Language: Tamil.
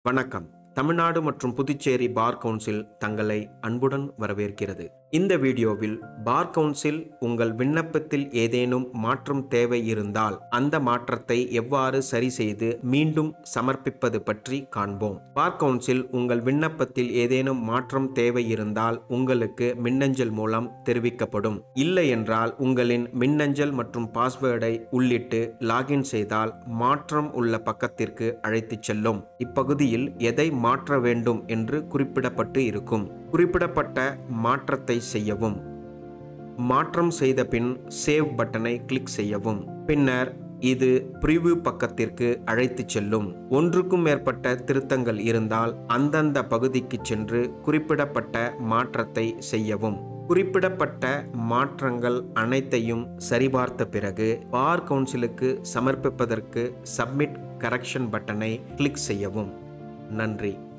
வணக்கம் தமிழ்நாடு மற்றும் புதுச்சேரி பார் கவுன்சில் தங்களை அன்புடன் வரவேற்கிறது இந்த வீடியோவில் பார் கவுன்சில் உங்கள் விண்ணப்பத்தில் ஏதேனும் மாற்றம் தேவை இருந்தால் அந்த மாற்றத்தை எவ்வாறு சரி செய்து மீண்டும் சமர்ப்பிப்பது பற்றி காண்போம் பார் கவுன்சில் உங்கள் விண்ணப்பத்தில் ஏதேனும் மாற்றம் தேவை இருந்தால் உங்களுக்கு மின்னஞ்சல் மூலம் தெரிவிக்கப்படும் இல்லை என்றால் உங்களின் மின்னஞ்சல் மற்றும் பாஸ்வேர்டை உள்ளிட்டு லாகின் செய்தால் மாற்றம் உள்ள பக்கத்திற்கு அழைத்துச் செல்லும் இப்பகுதியில் எதை மாற்ற வேண்டும் என்று குறிப்பிடப்பட்டு இருக்கும் குறிப்பிடப்பட்ட மாற்றத்தை செய்யவும் மாற்றம் செய்த பின் சேவ் பட்டனை கிளிக் செய்யவும் பின்னர் இது பிரிவு பக்கத்திற்கு அழைத்துச் செல்லும் ஒன்றுக்கும் மேற்பட்ட திருத்தங்கள் இருந்தால் அந்தந்த பகுதிக்கு சென்று குறிப்பிடப்பட்ட மாற்றத்தை செய்யவும் குறிப்பிடப்பட்ட மாற்றங்கள் அனைத்தையும் சரிபார்த்த பிறகு பார் கவுன்சிலுக்கு சமர்ப்பிப்பதற்கு சப்மிட் கரெக்ஷன் பட்டனை கிளிக் செய்யவும் நன்றி